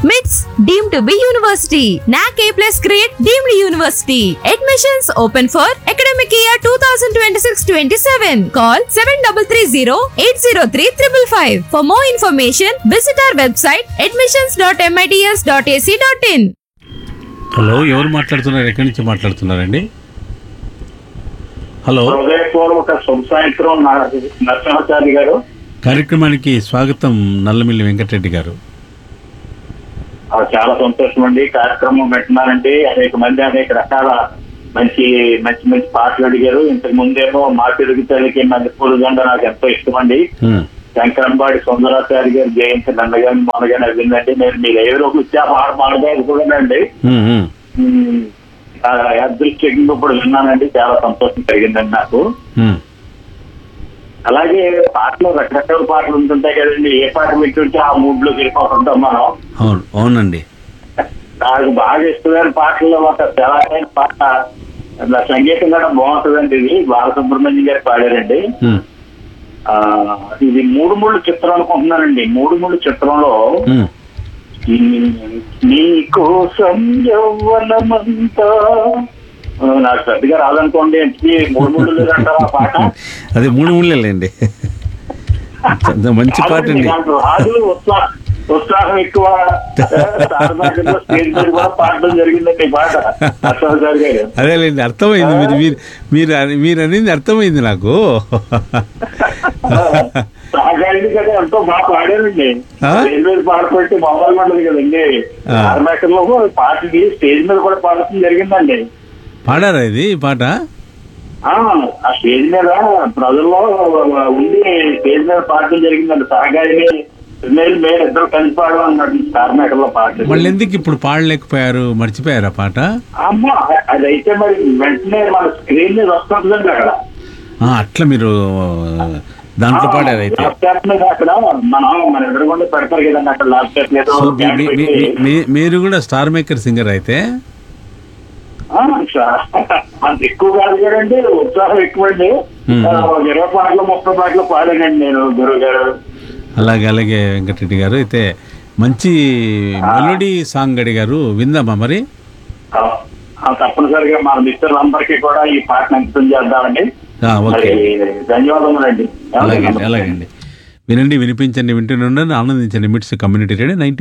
మిట్స్ deem to be university NAAC A plus grade deemed university admissions open for academic year two thousand twenty six twenty seven call seven double three zero eight zero three triple five for more information visit our website admissions dot MITS dot AC dot in hello ఎవరు మాట్లాడుతున్నారు ఎక్కడి నుంచి మాట్లాడుతున్నారండి hello హృదయపూర్వక శుభ సాయంత్రం నా- నరసింహాచారి గారు కార్యక్రమానికి స్వాగతం నల్లమిల్లి వెంకటరెడ్డి గారు ఆ, చాలా సంతోషం అండి కార్యక్రమం పెట్టినారండి అనేక మంది అనేక రకాల మంచి మంచి మంచి పాటలు అడిగారు ఇంతకు ముందేమో మా తెలుగు తల్లికి మంది పూలదండ నాకు ఎంతో ఇష్టం అండి హ్మ్. శంకరంబాడి సుందరాచారి గారు జయంతి నన్నగాని మొన్నగాని అయిందండి నేను మీ లైవ్లో వచ్చి ఆ పాట మాడగారు కూడా అండి హ్మ్, హ్మ్. అదృష్టంగా ఇప్పుడు విన్నానండి చాలా సంతోషం కలిగిందండి నాకు హ్మ్. అలాగే పాటలు రకరకాల పాటలు ఉంటుంటాయి కదండి ఏ పాట వింటుంటే ఆ మూడ్ లోకి వెళ్ళిపోతుంటాం మనం అవును అవునండి నాకు బాగా ఇష్టమైన పాటల్లో ఒక తెలంగాణ పాట నా సంగీతం కూడా బాగుంటుందండి ఇది బాలసుబ్రహ్మణ్యం గారు పాడారండి హ్మ్. ఆ ఇది మూడు ముళ్ళు చిత్రం అనుకుంటున్నానండి మూడు ముళ్ళు చిత్రంలో హ్మ్. నీ కోసం యవ్వనమంతా ఆ, నాకు పెద్దగా రాదనుకోండి ఇంటికి మూడు ముళ్ళు లేదంటారా ఆ పాట అదే మూడు ముళ్ళేలేండి చ- మంచి పాట అండి నాకు రాదు ఉత్సాహం ఉత్సాహం ఎక్కువ సారనాటకంలో స్టేజ్ మీద కూడా పాడడం జరిగిందండి ఈ పాట అశోక్ గారు గారు అదేలేండి అర్థమైంది మీరు మీరు మీరు అని- మీరు అనేది అర్థమైంది నాకు సాగాయింది కదా ఎంతో బాగా పాడారండి ఆ? స్టేజ్ మీద పాడుకుంటే మొబైల్ ఉండదు కదండి ఆ. సారనాటకంలో పాటకి స్టేజ్ మీద కూడా పాడటం జరిగిందండి పాడారా ఇది ఈ పాట ఆ ఆ స్టేజ్ మీద ప్రజల్లో ఉండి స్టేజ్ మీద పాడటం జరిగిందండి సాగాయిని మేలు మేలు ఇద్దరు కలిసి పాడడం అన్నట్టు కర్ణాటకలో పాట మళ్ళీ ఎందుకు ఇప్పుడు పాడలేకపోయారు మర్చిపోయారా పాట అమ్మ అదైతే మరి వెంటనే మన స్క్రీన్ మీద వస్తుందండి అక్కడ ఆ, అట్లా మీరు దాంట్లో పాడారు అయితే ల్యాప్టాప్ మీద అక్కడ మనం మన ఎదురుగుండా పెడతారు కదండి అక్కడ ల్యాప్టాప్ మీద సో మీ- మీ- మీ- మీ- మీ- మీరు కూడా స్టార్ మేకర్ సింగర్ అయితే ఆ, సార్. అంత ఎక్కువ కాదు కదండి ఉత్సాహం ఎక్కువ అండి మ్మ్. ఇరవై పాటలు ముప్పై పాటలు పాడానండి నేను గురువు గారు అలాగే అలాగే వెంకటరెడ్డి గారు అయితే మంచి మెలోడీ సాంగ్ అడిగారు విందామా మరి ఆ, ఆ, తప్పనిసరిగా మన మిత్రులందరికీ కూడా ఈ పాటను అంకితం చేద్దామండి ఆ, మరి ఓకే ధన్యవాదములండి అలాగే అలాగే అండి వినండి వినిపించండి వింటూనే ఉండండి ఆనందించండి మిట్స్ కమ్యూనిటీ రేడియో నైన్టీ